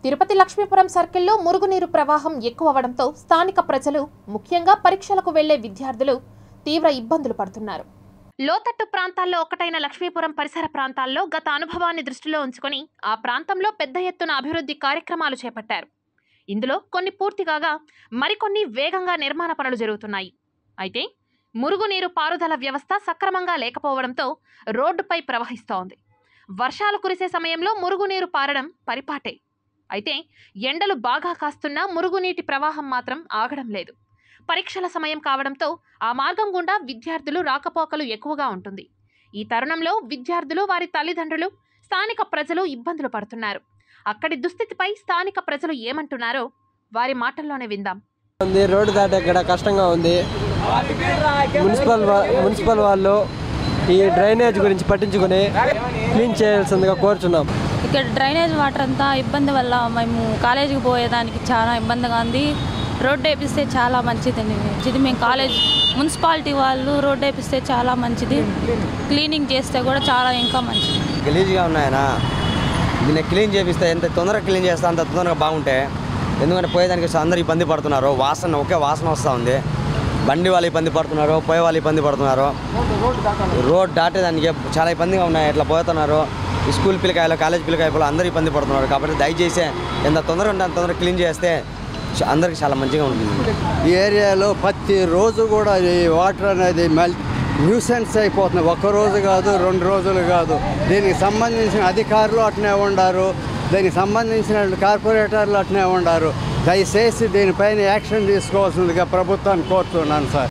తిరుపతి లక్ష్మీపురం సర్కిల్లో మురుగునీరు ప్రవాహం ఎక్కువ అవడంతో స్థానిక ప్రజలు ముఖ్యంగా పరీక్షలకు వెళ్లే విద్యార్థులు తీవ్ర ఇబ్బందులు పడుతున్నారు లోతట్టు ప్రాంతాల్లో ఒకటైన లక్ష్మీపురం పరిసర ప్రాంతాల్లో గత అనుభవాన్ని దృష్టిలో ఉంచుకొని ఆ ప్రాంతంలో పెద్ద ఎత్తున అభివృద్ధి కార్యక్రమాలు చేపట్టారు ఇందులో కొన్ని పూర్తి కాగా మరికొన్ని వేగంగా నిర్మాణ పనులు జరుగుతున్నాయి అయితే మురుగునీరు పారుదల వ్యవస్థ సక్రమంగా లేకపోవడంతో రోడ్డుపై ప్రవహిస్తోంది వర్షాలు కురిసే సమయంలో మురుగునీరు పారడం పరిపాటే అయితే ఎండలు బాగా కాస్తున్నా మురుగునీటి ప్రవాహం మాత్రం ఆగడం లేదు పరీక్షల సమయం కావడంతో ఆ మార్గం గుండా విద్యార్థులు రాకపోకలు ఎక్కువగా ఉంటుంది ఈ తరుణంలో విద్యార్థులు వారి తల్లిదండ్రులు స్థానిక ప్రజలు ఇబ్బందులు పడుతున్నారు అక్కడి దుస్థితిపై స్థానిక ప్రజలు ఏమంటున్నారో వారి మాటల్లోనే విందాం ఉంది రోడ్డు దాటే ఇక్కడ కష్టంగా ఉంది మున్సిపల్ వా- మున్సిపల్ వాళ్ళు ఈ డ్రైనేజ్ గురించి పట్టించుకొని క్లీన్ చేయాల్సిందిగా కోరుచున్నాం ఇక్కడ డ్రైనేజ్ వాటర్ అంతా ఇబ్బంది వల్ల మేము కాలేజీకి పోయేదానికి చాలా ఇబ్బందిగా ఉంది రోడ్డు వేపిస్తే చాలా మంచిదండి ఇది మేము కాలేజ్ మున్సిపాలిటీ వాళ్ళు రోడ్డు వేపిస్తే చాలా మంచిది క్లీనింగ్ చేస్తే కూడా చాలా ఇంకా మంచిది గలీజ్గా ఉన్నాయనా దీన్ని క్లీన్ చేపిస్తే ఎంత తొందరగా క్లీన్ చేస్తే అంత తొందరగా బాగుంటే ఎందుకంటే పోయేదానికి అందరూ ఇబ్బంది పడుతున్నారు వాసన ఒకే వాసన వస్తూ ఉంది బండి వాళ్ళు ఇబ్బంది పడుతున్నారు పోయే వాళ్ళు ఇబ్బంది పడుతున్నారు రోడ్ దాటేదానికి చాలా ఇబ్బందిగా ఉన్నాయి ఇట్లా పోతున్నారు ఈ స్కూల్ పిల్లకాయలు కాలేజ్ పిల్లకాయలు అందరూ ఇబ్బంది పడుతున్నారు కాబట్టి దయచేసి ఎంత తొందరగా ఉంటే అంత తొందరగా క్లీన్ చేస్తే చ- అందరికి చాలా మంచిగా ఉంటుంది ఈ ఏరియాలో ప్రతి రోజు కూడా ఈ వాటర్ అనేది మెల్ న్యూసెన్స్ అయిపోతుంది ఒక్క రోజు కాదు రెండు రోజులు కాదు దీనికి సంబంధించిన అధికారులు అట్నే ఉండారు దీనికి సంబంధించిన కార్పొరేటర్లు అట్నే ఉండారు దయచేసి దీనిపైన యాక్షన్ తీసుకోవాల్సిందిగా ప్రభుత్వాన్ని కోరుతున్నాను సార్